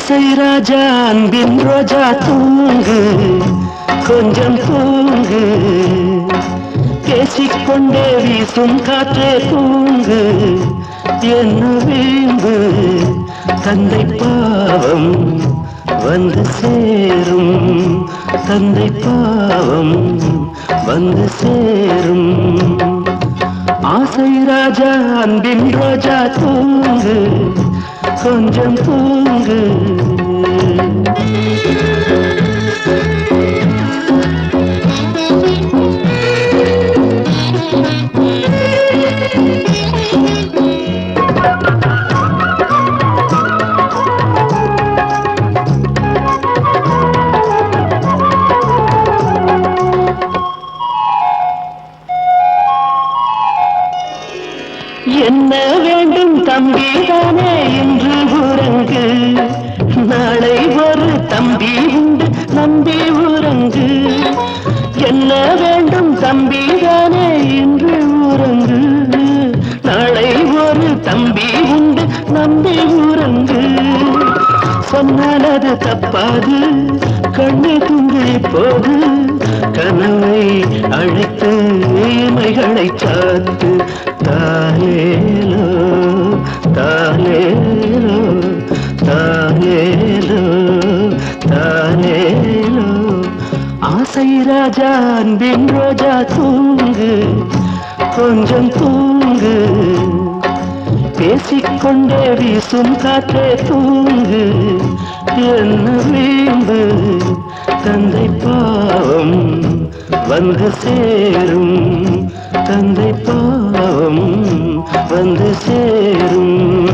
ஆசை ராஜா அன்பின் ரோஜா தூங்கு கொஞ்சம் தூங்கு பேசிக்கொண்டே வீசும் காற்றே தூங்கு என்ன வீம்பு தந்தை பாவம் வந்து சேரும் தந்தை பாவம் வந்து சேரும் ஆசை ராஜா அன்பின் ரோஜா தூங்கு கொஞ்சம் தூங்கு என்ன வேண்டும் தம்பி தானே என்று உறங்கு நாளை ஒரு தம்பி உண்டு நம்பி உறங்கு என்ன வேண்டும் தம்பி தானே என்று உறங்கு நாளை ஒரு தம்பி உண்டு நம்பி உறங்கு சொன்னால் அது தப்பாது கண்ணு துங்கி போது கனவை அழைத்து இமைகளை சாத்து தாலேலோ தாலேலோ தாலேலோ தாலேலோ ஆசை ராஜா அன்பின் ரோஜா தூங்கு கொஞ்சம் தூங்கு பேசிக்கொண்டே வீசும் காற்றே தூங்கு என்ன வீம்பு தந்தை பாவம் வந்து சேரும் தந்தை பாவம் வந்து சேரும்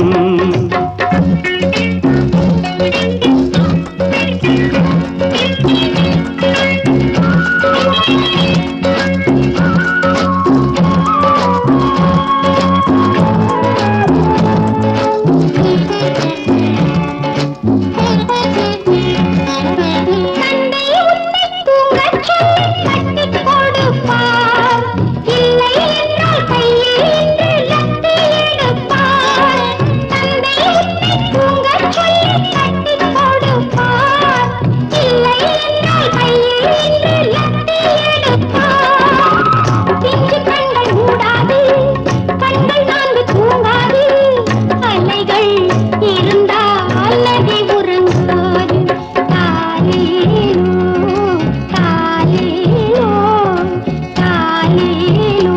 தந்தை உன்னை தூங்கச் சொல்லி கட்டிக் கொடுப்பார். இல்லை என்றால் கையில் இன்று லத்தி எடுப்பார். தந்தை உன்னை தூங்கச் சொல்லி கட்டிக் கொடுப்பார். இல்லை என்றால் கையில் இன்று லத்தி எடுப்பார். பிஞ்சு கண்கள் மூடாது, கண்கள் நான்கு தூங்காது. அலைகள் இருந்தால் நதி உறங்காது. தாலேலோ, தாலேலோ, தாலேலோ,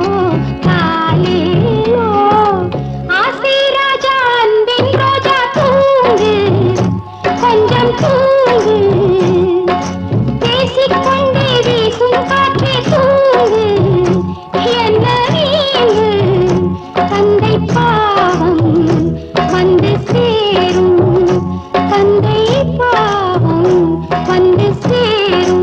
தாலேலோ. ஆசை ராஜா, அன்பின் ரோஜா தூங்கு, கொஞ்சம் தூங்கு பேசிக்கொண்டே வீசும் காற்றே தூங்கு என்ன நீங்கு தந்தை பாவம் வந்து சேரும் தந்தை பாவம் வந்து சேரும்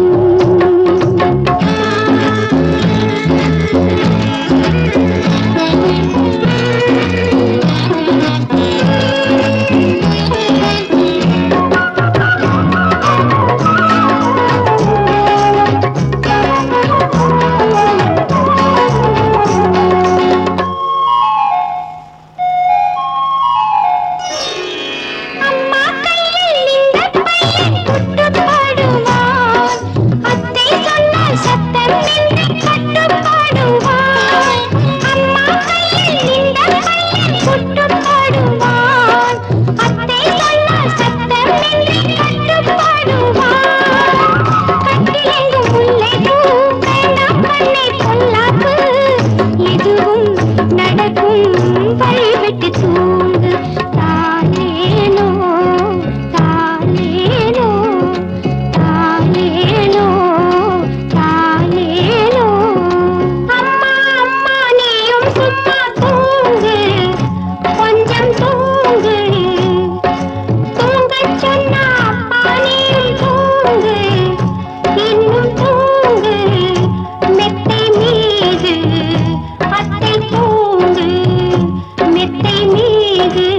அம்மா கையில் இந்த பையன் குட்டுப்பாடுவான் அத்தை சொன்னால் சத்தமின்றி கட்டுப்பாடுவான் அம்மா கையில் இந்த பையன் குட்டுப்பாடுவான் அத்தை சொன்னால் சத்தமின்றி கட்டுப்பாடுவான் கட்டிலெங்கும் முல்லைப்பூ வேண்டாம் கண்ணை பொல்லாப்பு எதுவும் நடக்கும் வழிவிட்டு தூங்கு தாலேனோ தாலேனோ தாலேனோ தாலேனோ அம்மா அம்மா நீயும் சும்மா தூங்கு கொஞ்சம் தூங்கு தூங்கச் சொன்னா அப்பா நீயும் தூங்கு இன்னும் தூங்கு மெத்தை மீது அத்தை தூங்கு மெத்தை மீது